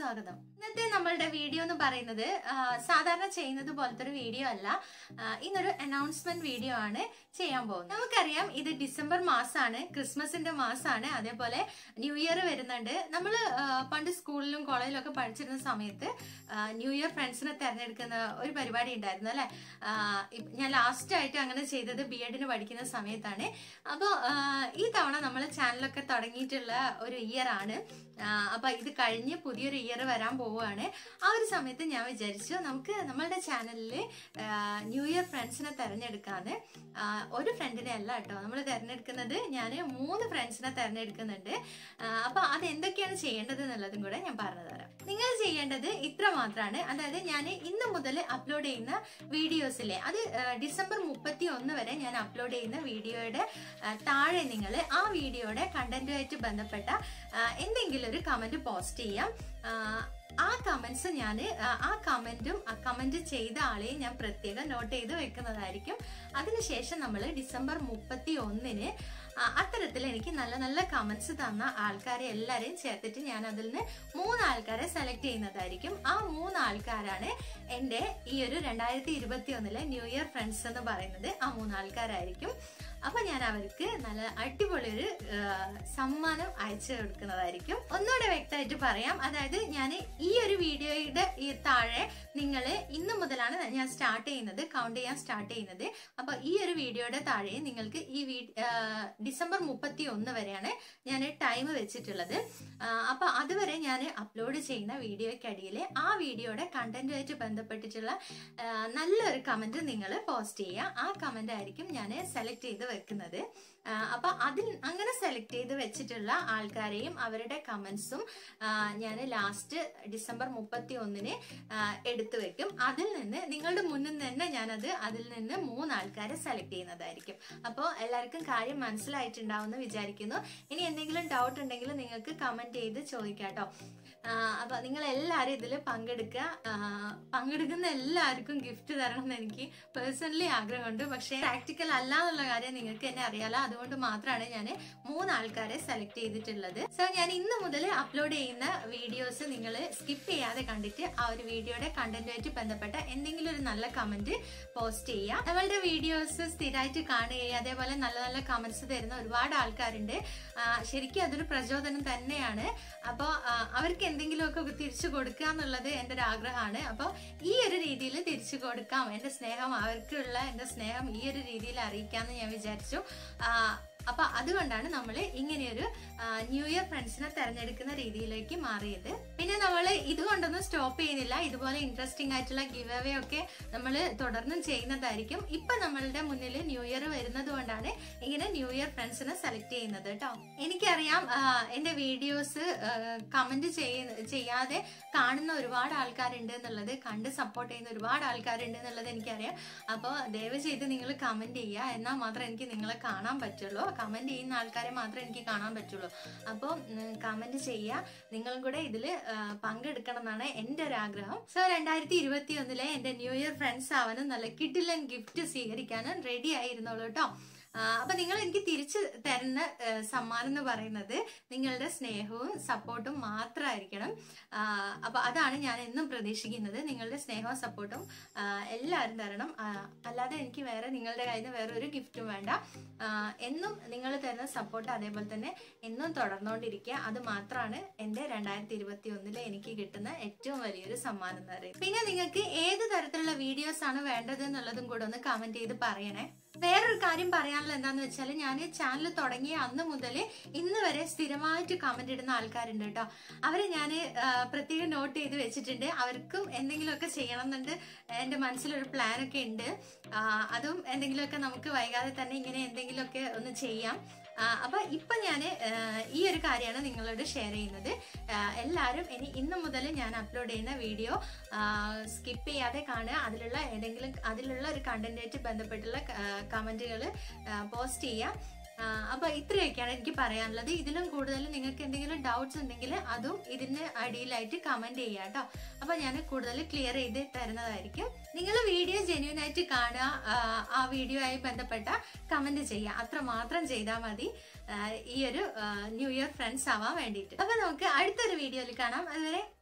സ്വാഗതം ഇന്നത്തെ നമ്മളുടെ വീഡിയോ എന്ന് പറയുന്നത് ആ, സാധാരണ ചെയ്യുന്നത് പോലത്തെ ഒരു വീഡിയോ അല്ല ആ, ഇന്നൊരു അനൗൺസ്മെന്റ് വീഡിയോ ആണ് ചെയ്യാൻ പോകുന്നത് നമുക്കറിയാം ഇത് ഡിസംബർ മാസമാണ് ക്രിസ്മസിന്റെ മാസമാണ് അതേപോലെ ന്യൂ ഇയർ വരുന്നുണ്ട് നമ്മൾ പണ്ട് സ്കൂളിലും കോളേജിലും ഒക്കെ പഠിച്ചിരുന്ന സമയത്ത് ആ, ന്യൂ ഇയർ ഫ്രണ്ട്സിനെ തെരഞ്ഞെടുക്കുന്ന ഒരു പരിപാടി ഉണ്ടായിരുന്നു അല്ലെ ആ, ഇപ്പ- ഞാൻ ലാസ്റ്റ് ആയിട്ട് അങ്ങനെ ചെയ്തത് ബി എഡിന് പഠിക്കുന്ന സമയത്താണ് അപ്പോൾ ഈ തവണ നമ്മൾ ചാനലൊക്കെ തുടങ്ങിയിട്ടുള്ള ഒരു ഇയർ ആണ് ആ, അപ്പൊ ഇത് കഴിഞ്ഞ് പുതിയൊരു ഇയർ വരാൻ പോവുകയാണ് ആ ഒരു സമയത്ത് ഞാൻ വിചാരിച്ചു നമുക്ക് നമ്മളുടെ ചാനലിൽ ന്യൂ ഇയർ ഫ്രണ്ട്സിനെ തെരഞ്ഞെടുക്കാന്ന് ആ, ഒരു ഫ്രണ്ടിനെ അല്ല കേട്ടോ നമ്മൾ തെരഞ്ഞെടുക്കുന്നത് ഞാൻ മൂന്ന് ഫ്രണ്ട്സിനെ തെരഞ്ഞെടുക്കുന്നുണ്ട് ആ, അപ്പൊ അത് എന്തൊക്കെയാണ് ചെയ്യേണ്ടത് എന്നുള്ളതും കൂടെ ഞാൻ പറഞ്ഞു തരാം നിങ്ങൾ ചെയ്യേണ്ടത് ഇത്ര മാത്രമാണ് അതായത് ഞാൻ ഇന്ന് മുതൽ അപ്ലോഡ് ചെയ്യുന്ന വീഡിയോസിലെ അത് ആ, ഡിസംബർ മുപ്പത്തി ഒന്ന് വരെ ഞാൻ അപ്ലോഡ് ചെയ്യുന്ന വീഡിയോയുടെ ആ, താഴെ നിങ്ങൾ ആ വീഡിയോയുടെ കണ്ടന്റുമായിട്ട് ബന്ധപ്പെട്ട ആ, എന്തെങ്കിലും ഒരു കമന്റ് പോസ്റ്റ് ചെയ്യാം ആ, ആ കമന്റ്സ് ഞാൻ ആ കമന്റും ആ കമന്റ് ചെയ്ത ആളെയും ഞാൻ പ്രത്യേകം നോട്ട് ചെയ്ത് വെക്കുന്നതായിരിക്കും അതിനുശേഷം നമ്മൾ ഡിസംബർ മുപ്പത്തി ഒന്നിന് അത്തരത്തിൽ എനിക്ക് നല്ല നല്ല കമന്റ്സ് തന്ന ആൾക്കാരെ എല്ലാരെയും ചേർത്തിട്ട് ഞാൻ അതിൽ നിന്ന് മൂന്ന് ആൾക്കാരെ സെലക്ട് ചെയ്യുന്നതായിരിക്കും ആ മൂന്ന് ആൾക്കാരാണ് എൻ്റെ ഈ ഒരു രണ്ടായിരത്തി ഇരുപത്തി ഒന്നിലെ ന്യൂ ഇയർ ഫ്രണ്ട്സ് എന്ന് പറയുന്നത് ആ മൂന്ന് ആൾക്കാരായിരിക്കും അപ്പൊ ഞാൻ അവർക്ക് നല്ല അടിപൊളി ഒരു സമ്മാനം അയച്ചു കൊടുക്കുന്നതായിരിക്കും ഒന്നുകൂടെ വ്യക്തമായിട്ട് പറയാം അതായത് ഞാൻ ഈ ഒരു വീഡിയോയുടെ ഈ താഴെ നിങ്ങൾ ഇന്ന് മുതലാണ് ഞാൻ സ്റ്റാർട്ട് ചെയ്യുന്നത് കൗണ്ട് ചെയ്യാൻ സ്റ്റാർട്ട് ചെയ്യുന്നത് അപ്പൊ ഈ ഒരു വീഡിയോയുടെ താഴെ നിങ്ങൾക്ക് ഈ വീ ഡിസംബർ മുപ്പത്തി ഒന്ന് വരെയാണ് ഞാൻ ടൈം വെച്ചിട്ടുള്ളത് ആ, അപ്പൊ അതുവരെ ഞാൻ അപ്ലോഡ് ചെയ്യുന്ന വീഡിയോയ്ക്കടിയിൽ ആ വീഡിയോയുടെ കണ്ടന്റുമായിട്ട് ബന്ധപ്പെട്ടിട്ടുള്ള ആ, നല്ലൊരു കമന്റ് നിങ്ങൾ പോസ്റ്റ് ചെയ്യുക ആ കമന്റ് ആയിരിക്കും ഞാൻ സെലക്ട് ചെയ്ത് വെക്കുന്നത് ആ, അപ്പൊ അതിൽ അങ്ങനെ സെലക്ട് ചെയ്ത് വെച്ചിട്ടുള്ള ആൾക്കാരെയും അവരുടെ കമന്റ്സും ഞാൻ ലാസ്റ്റ് ഡിസംബർ മുപ്പത്തി ഒന്നിന് എടുത്തു വെക്കും അതിൽ നിന്ന് നിങ്ങളുടെ മുന്നിൽ തന്നെ ഞാനത് അതിൽ നിന്ന് മൂന്ന് ആൾക്കാരെ സെലക്ട് ചെയ്യുന്നതായിരിക്കും അപ്പോൾ എല്ലാവർക്കും കാര്യം മനസ്സിലായിട്ടുണ്ടാവുമെന്ന് വിചാരിക്കുന്നു ഇനി എന്തെങ്കിലും ഡൗട്ട് ഉണ്ടെങ്കിൽ നിങ്ങൾക്ക് കമന്റ് ചെയ്ത് ചോദിക്കാം കേട്ടോ അപ്പൊ നിങ്ങൾ എല്ലാവരും ഇതിൽ പങ്കെടുക്കുക ആ, പങ്കെടുക്കുന്ന എല്ലാവർക്കും ഗിഫ്റ്റ് തരണം എന്ന് എനിക്ക് പേഴ്സണലി ആഗ്രഹമുണ്ട് പക്ഷേ പ്രാക്ടിക്കൽ അല്ല എന്നുള്ള കാര്യം നിങ്ങൾക്ക് തന്നെ അറിയാലോ അതുകൊണ്ട് മാത്രമാണ് ഞാൻ മൂന്ന് ആൾക്കാരെ സെലക്ട് ചെയ്തിട്ടുള്ളത് സോ ഞാൻ ഇന്ന് മുതൽ അപ്ലോഡ് ചെയ്യുന്ന വീഡിയോസ് നിങ്ങൾ സ്കിപ്പ് ചെയ്യാതെ കണ്ടിട്ട് ആ ഒരു വീഡിയോയുടെ കണ്ടന്റുമായിട്ട് ബന്ധപ്പെട്ട എന്തെങ്കിലും ഒരു നല്ല കമന്റ് പോസ്റ്റ് ചെയ്യുക നമ്മളുടെ വീഡിയോസ് സ്ഥിരമായിട്ട് കാണുകയും അതേപോലെ നല്ല നല്ല കമന്റ്സ് തരുന്ന ഒരുപാട് ആൾക്കാരുണ്ട് ആ, ശരിക്കും അതൊരു പ്രചോദനം തന്നെയാണ് അപ്പോൾ അവർക്ക് എന്തെങ്കിലുമൊക്കെ തിരിച്ചു കൊടുക്കുക എന്നുള്ളത് എൻ്റെ ഒരു ആഗ്രഹമാണ് അപ്പോൾ ഈ ഒരു രീതിയിൽ തിരിച്ചു കൊടുക്കാം എൻ്റെ സ്നേഹം അവർക്കുള്ള എൻ്റെ സ്നേഹം ഈ ഒരു രീതിയിൽ അറിയിക്കാമെന്ന് ഞാൻ വിചാരിച്ചു ആ, അപ്പൊ അതുകൊണ്ടാണ് നമ്മൾ ഇങ്ങനെയൊരു ആ, ന്യൂ ഇയർ ഫ്രണ്ട്സിനെ തെരഞ്ഞെടുക്കുന്ന രീതിയിലേക്ക് മാറിയത് പിന്നെ നമ്മൾ ഇതുകൊണ്ടൊന്നും സ്റ്റോപ്പ് ചെയ്യുന്നില്ല ഇതുപോലെ ഇൻട്രസ്റ്റിംഗ് ആയിട്ടുള്ള ഗിവ് അവേ ഒക്കെ നമ്മൾ തുടർന്നും ചെയ്യുന്നതായിരിക്കും ഇപ്പൊ നമ്മളുടെ മുന്നിൽ ന്യൂ ഇയർ വരുന്നത് കൊണ്ടാണ് ഇങ്ങനെ ന്യൂ ഇയർ ഫ്രണ്ട്സിനെ സെലക്ട് ചെയ്യുന്നത് കേട്ടോ എനിക്കറിയാം ആ, എന്റെ വീഡിയോസ് കമന്റ് ചെയ്യാതെ കാണുന്ന ഒരുപാട് ആൾക്കാരുണ്ട് എന്നുള്ളത് കണ്ട് സപ്പോർട്ട് ചെയ്യുന്ന ഒരുപാട് ആൾക്കാരുണ്ട് എന്നുള്ളത് എനിക്കറിയാം അപ്പോൾ ദയവ് ചെയ്ത് നിങ്ങൾ കമന്റ് ചെയ്യുക എന്നാൽ മാത്രമേ എനിക്ക് നിങ്ങളെ കാണാൻ പറ്റുള്ളൂ കമന്റ് ചെയ്യുന്ന ആൾക്കാരെ മാത്രമേ എനിക്ക് കാണാൻ പറ്റുള്ളൂ അപ്പോൾ കമന്റ് ചെയ്യുക നിങ്ങളും കൂടെ ഇതിൽ പങ്കെടുക്കണം എന്നാണ് എൻ്റെ ഒരു ആഗ്രഹം സോ രണ്ടായിരത്തി ഇരുപത്തി ഒന്നിലെ എൻ്റെ ന്യൂ ഇയർ ഫ്രണ്ട്സ് ആവാനും നല്ല കിഡിലൻ ഗിഫ്റ്റ് സ്വീകരിക്കാനും റെഡി ആയിരുന്നുള്ളൂ കേട്ടോ ആ, അപ്പൊ നിങ്ങൾ എനിക്ക് തിരിച്ചു തരുന്ന ആ, സമ്മാനം എന്ന് പറയുന്നത് നിങ്ങളുടെ സ്നേഹവും സപ്പോർട്ടും മാത്രമായിരിക്കണം ആ, അപ്പൊ അതാണ് ഞാൻ എന്നും പ്രതീക്ഷിക്കുന്നത് നിങ്ങളുടെ സ്നേഹവും സപ്പോർട്ടും ആ, എല്ലാവരും തരണം ആ, അല്ലാതെ എനിക്ക് വേറെ നിങ്ങളുടെ കയ്യിൽ നിന്ന് വേറെ ഒരു ഗിഫ്റ്റും വേണ്ട ആ, എന്നും നിങ്ങൾ തരുന്ന സപ്പോർട്ട് അതേപോലെ തന്നെ എന്നും തുടർന്നുകൊണ്ടിരിക്കുക അത് മാത്രമാണ് എൻ്റെ രണ്ടായിരത്തി ഇരുപത്തി ഒന്നില് എനിക്ക് കിട്ടുന്ന ഏറ്റവും വലിയൊരു സമ്മാനം എന്ന് പറയുന്നത് പിന്നെ നിങ്ങൾക്ക് ഏത് തരത്തിലുള്ള വീഡിയോസ് ആണ് വേണ്ടത് എന്നുള്ളതും കൂടെ ഒന്ന് കമന്റ് ചെയ്ത് പറയണേ വേറൊരു കാര്യം പറയാനുള്ളത് എന്താന്ന് വെച്ചാൽ ഞാൻ ചാനൽ തുടങ്ങിയ അന്ന് മുതൽ ഇന്ന് വരെ സ്ഥിരമായിട്ട് കമന്റ് ഇടുന്ന ആൾക്കാരുണ്ട് കേട്ടോ അവരെ ഞാൻ പ്രത്യേകം നോട്ട് ചെയ്ത് വെച്ചിട്ടുണ്ട് അവർക്കും എന്തെങ്കിലുമൊക്കെ ചെയ്യണം എന്നുണ്ട് എൻ്റെ മനസ്സിലൊരു പ്ലാനൊക്കെ ഉണ്ട് ആ, അതും എന്തെങ്കിലുമൊക്കെ നമുക്ക് വൈകാതെ തന്നെ ഇങ്ങനെ എന്തെങ്കിലുമൊക്കെ ഒന്ന് ചെയ്യാം ആ, അപ്പൊ ഇപ്പൊ ഞാൻ ഈ ഒരു കാര്യമാണ് നിങ്ങളോട് ഷെയർ ചെയ്യുന്നത് ആ, എല്ലാവരും ഇനി ഇന്ന് മുതൽ ഞാൻ അപ്ലോഡ് ചെയ്യുന്ന വീഡിയോ സ്കിപ്പ് ചെയ്യാതെ കാണുക അതിലുള്ള ഏതെങ്കിലും അതിലുള്ള ഒരു കണ്ടന്റായിട്ട് ബന്ധപ്പെട്ടുള്ള കമന്റുകൾ പോസ്റ്റ് ചെയ്യാം ആ, അപ്പൊ ഇത്രയൊക്കെയാണ് എനിക്ക് പറയാനുള്ളത് ഇതിലും കൂടുതൽ നിങ്ങൾക്ക് എന്തെങ്കിലും ഡൗട്ട്സ് ഉണ്ടെങ്കിൽ അതും ഇതിന് അടിയിലായിട്ട് കമന്റ് ചെയ്യാം കേട്ടോ അപ്പൊ ഞാൻ കൂടുതൽ ക്ലിയർ ചെയ്ത് തരുന്നതായിരിക്കും നിങ്ങൾ വീഡിയോ ജെന്യൂൻ ആയിട്ട് കാണുക ആ, ആ വീഡിയോ ആയി ബന്ധപ്പെട്ട കമന്റ് ചെയ്യുക അത്ര മാത്രം ചെയ്താൽ മതി ആ, ഈ ഒരു ന്യൂ ഇയർ ഫ്രണ്ട്സ് ആവാൻ വേണ്ടിയിട്ട് അപ്പൊ നമുക്ക് അടുത്തൊരു വീഡിയോയിൽ കാണാം അതുവരെ